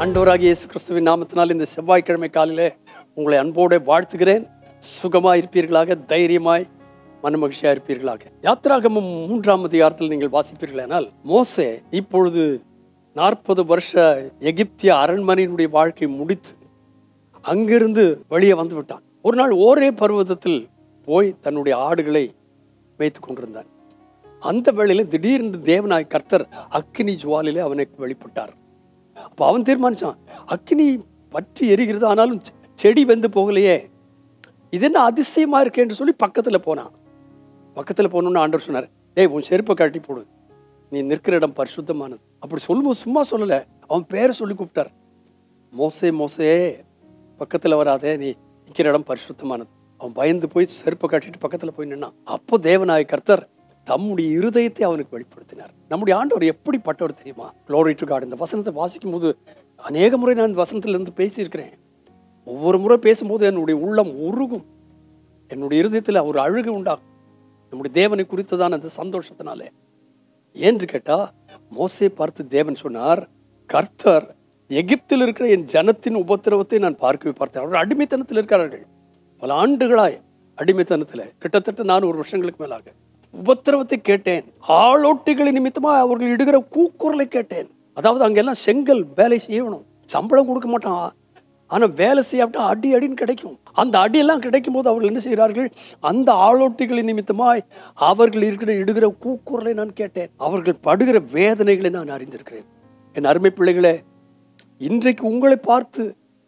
ஆண்டவராகிய இயேசு கிறிஸ்துவின் நாமத்தினால் இந்த செவ்வாய்க்கிழமை காலையிலே உங்களை அன்போடு வாழ்த்துகிறேன் சுகமாய் இருப்பீர்களாக தைரியமாய் மனமகிழ்ச்சியா இருப்பீர்களாக யாத்திராகமம் மூன்றாம் அதிகாரத்தில் நீங்கள் வாசிப்பீர்களானால் மோசே இப்பொழுது நாற்பது வருஷ எகிப்திய அரண்மனையினுடைய வாழ்க்கை முடித்து அங்கிருந்து வெளியே வந்து விட்டான் ஒரு நாள் ஓரே பர்வதத்தில் போய் தன்னுடைய ஆடுகளை மேய்த்து கொண்டிருந்தான் அந்த வேளையில திடீரென்று தேவனாய் கர்த்தர் அக்கினி ஜுவாலிலே அவனுக்கு வெளிப்பட்டார் அப்போ அவன் தீர்மானிச்சான் அக்கினி பற்றி எரிகிறது ஆனாலும் செ- செடி வெந்து போகலையே இது என்ன அதிசயமா இருக்கே என்று சொல்லி பக்கத்துல போனான் பக்கத்துல போனோன்னு ஆண்டவர் சொன்னார் டேய் உன் செருப்பை கட்டி போடு நீ நிற்கிற இடம் பரிசுத்தமானது அப்படி சொல்லும்போது சும்மா சொல்லல அவன் பேரை சொல்லி கூப்பிட்டார் மோசே மோசே பக்கத்துல வராதே நீ நிற்கிற இடம் பரிசுத்தமானது அவன் பயந்து போய் செருப்பை கட்டிட்டு பக்கத்துல போய் நின்னான் அப்போ தேவநாய கர்த்தர் தம்முடைய இருதயத்தை அவனுக்கு வெளிப்படுத்தினார் நம்முடைய ஆண்டவர் எப்படிப்பட்டவர் தெரியுமா க்ளோரி டு காட் இந்த வசனத்தை வாசிக்கும் போது அநேக முறை நான் இந்த வசனத்துல இருந்து பேசியிருக்கிறேன் ஒவ்வொரு முறை பேசும்போது என்னுடைய உள்ளம் உருகும் என்னுடைய இருதயத்தில் ஒரு அழுகு உண்டாகும் நம்முடைய தேவனை குறித்ததான அந்த சந்தோஷத்தினாலே ஏன்று கேட்டா மோசே பார்த்து தேவன் சொன்னார் கர்த்தர் எகிப்தில் இருக்கிற என் ஜனத்தின் உபத்திரவத்தை நான் பார்க்கவே பார்த்தேன் அவர்கள் அடிமைத்தனத்தில் இருக்கிறார்கள் பல ஆண்டுகளாய் அடிமைத்தனத்தில் கிட்டத்தட்ட நானூறு வருஷங்களுக்கு மேலாக உபத்திரவத்தை கேட்டேன் ஆளோட்டிகளின் நிமித்தமா அவர்கள் இடுகிற கூக்குரலை கேட்டேன் அதாவது அங்கெல்லாம் செங்கல் வேலை செய்யணும் சம்பளம் கொடுக்க மாட்டான் ஆனா வேலை செய்யாவிட்டா அடி அடின்னு கிடைக்கும் அந்த அடியெல்லாம் கிடைக்கும் போது அவர்கள் என்ன செய்கிறார்கள் அந்த ஆளோட்டிகளின் நிமித்தமாய் அவர்கள் இருக்கிற இடுகிற கூக்குரலை நான் கேட்டேன் அவர்கள் படுகிற வேதனைகளை நான் அறிந்திருக்கிறேன் என் அருமை பிள்ளைகளே இன்றைக்கு உங்களை பார்த்து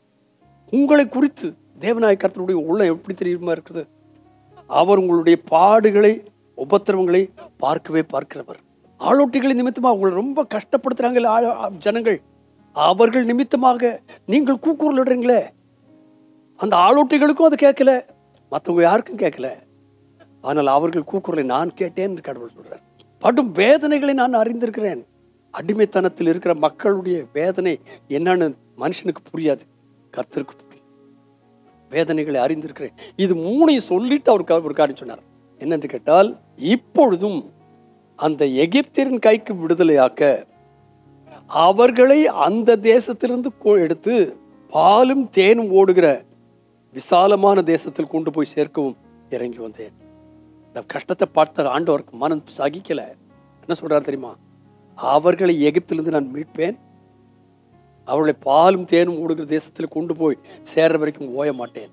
உங்களை குறித்து தேவநாய கர்த்தருடைய உள்ளம் எப்படி தெரியுமா இருக்குது அவர் உங்களுடைய பாடுகளை உபத்திரவங்களை பார்க்கவே பார்க்கிறவர் ஆளோட்டிகளின் நிமித்தமாக உங்களை ரொம்ப கஷ்டப்படுத்துறாங்க ஆள- ஆ- ஜனங்கள் அவர்கள் நிமித்தமாக நீங்கள் கூக்குரல் இடுறீங்களே அந்த ஆளோட்டிகளுக்கும் அது கேட்கல மற்றவங்க யாருக்கும் கேட்கல ஆனால் அவர்கள் கூக்குரலை நான் கேட்டேன் என்று கடவுள் சொல்றார் படும் வேதனைகளை நான் அறிந்திருக்கிறேன் அடிமைத்தனத்தில் இருக்கிற மக்களுடைய வேதனை என்னன்னு மனுஷனுக்கு புரியாது கர்த்தருக்கு புரியும் வேதனைகளை அறிந்திருக்கிறேன் இது மூணையும் சொல்லிட்டு அவருக்கு ஒரு காரியம் சொன்னார் என்னென்று கேட்டால் இப்பொழுதும் அந்த எகிப்தியரின் கைக்கு விடுதலையாக்க அவர்களை அந்த தேசத்திலிருந்து கொ- எடுத்து பாலும் தேனும் ஓடுகிற விசாலமான தேசத்தில் கொண்டு போய் சேர்க்கவும் இறங்கி வந்தேன் இந்த கஷ்டத்தை பார்த்த ஆண்டவருக்கு மனம் சகிக்கல என்ன சொல்றாரு தெரியுமா அவர்களை எகிப்திலிருந்து நான் மீட்பேன் அவர்களை பாலும் தேனும் ஓடுகிற தேசத்தில் கொண்டு போய் சேர்ற வரைக்கும் ஓய மாட்டேன்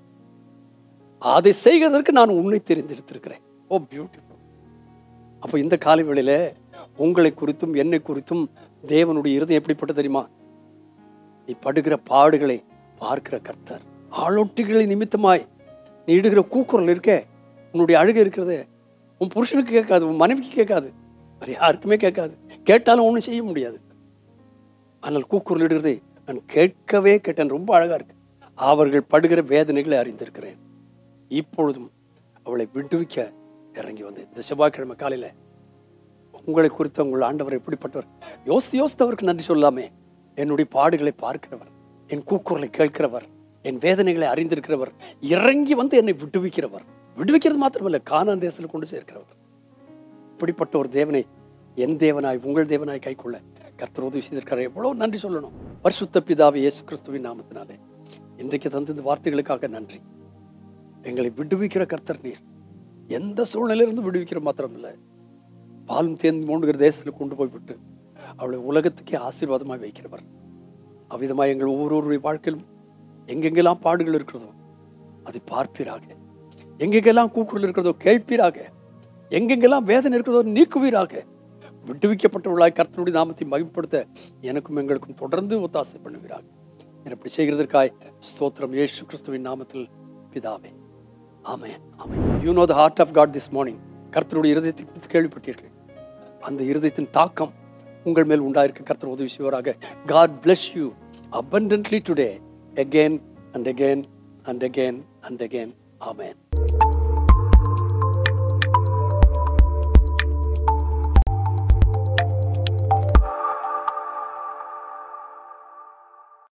அதை செய்வதற்கு நான் உன்னை தெரிந்தெடுத்திருக்கிறேன் ஓ பியூட்டிஃபுல் அப்போ இந்த காலை வேளையில உங்களை குறித்தும் என்னை குறித்தும் தேவனுடைய இருதயம் எப்படிப்பட்ட தெரியுமா நீ படுகிற பாடுகளை பார்க்கிற கர்த்தர் ஆளொட்டிகளை நிமித்தமாய் நீ இடுகிற கூக்குரல் இருக்கே உன்னுடைய அழுகை இருக்கிறது உன் புருஷனுக்கு கேட்காது உன் மனைவிக்கு கேட்காது வேற யாருக்குமே கேட்காது கேட்டாலும் ஒன்றும் செய்ய முடியாது ஆனால் கூக்குரல் இடுகிறதை நான் கேட்கவே கேட்டேன் ரொம்ப அழகா இருக்கு அவர்கள் படுகிற வேதனைகளை அறிந்திருக்கிறேன் இப்பொழுதும் அவளை விடுவிக்க இறங்கி வந்தேன் இந்த செவ்வாய்க்கிழமை காலையில உங்களை குறித்த உங்கள் ஆண்டவர் எப்படிப்பட்டவர் யோசித்து யோசித்து அவருக்கு நன்றி சொல்லாமே என்னுடைய பாடுகளை பார்க்கிறவர் என் கூக்குரலை கேட்கிறவர் என் வேதனைகளை அறிந்திருக்கிறவர் இறங்கி வந்து என்னை விடுவிக்கிறவர் விடுவிக்கிறது மாத்திரமல்ல கானான் தேசத்தில் கொண்டு சேர்க்கிறவர் இப்படிப்பட்ட ஒரு தேவனை என் தேவனாய் உங்கள் தேவனாய் கைக்கொள்ள கர்த்தர் உதவி செய்திருக்காரு எவ்வளவு நன்றி சொல்லணும் பரிசுத்த பிதாவை இயேசு கிறிஸ்துவின் நாமத்தினாலே இன்றைக்கு தந்த இந்த வார்த்தைகளுக்காக நன்றி எங்களை விடுவிக்கிற கர்த்தர் நீர் எந்த சூழ்நிலையிலிருந்து விடுவிக்கிற மாத்திரமில்லை பாலும் தேன் மூண்டுகிற தேசத்தில் கொண்டு போய் விட்டு அவளை உலகத்துக்கே ஆசீர்வாதமாய் வைக்கிறவர் அவ்விதமாய் எங்கள் ஒவ்வொருவருடைய வாழ்க்கையிலும் எங்கெங்கெல்லாம் பாடுகள் இருக்கிறதோ அதை பார்ப்பீராக எங்கெங்கெல்லாம் கூக்குரல் இருக்கிறதோ கேட்பீராக எங்கெங்கெல்லாம் வேதனை இருக்கிறதோ நீக்குவீராக விடுவிக்கப்பட்டவர்களாய் கர்த்தருடைய நாமத்தை மகிமைப்படுத்த எனக்கும் எங்களுக்கும் தொடர்ந்து ஒத்தாசை பண்ணுவீராக என இப்படி செய்கிறதற்காய் ஸ்தோத்திரம் இயேசு கிறிஸ்துவின் நாமத்தில் பிதாவே amen amen you know the heart of God this morning கர்த்தருடைய இருதயத்தை குறித்து கேள்விப்பட்டீர்கள் அந்த இருதயத்தின் தாக்கம் உங்கள் மேல் உண்டாயிருக்க கர்த்தர் உதவி செய்வாராக God bless you abundantly today again and again and again and again amen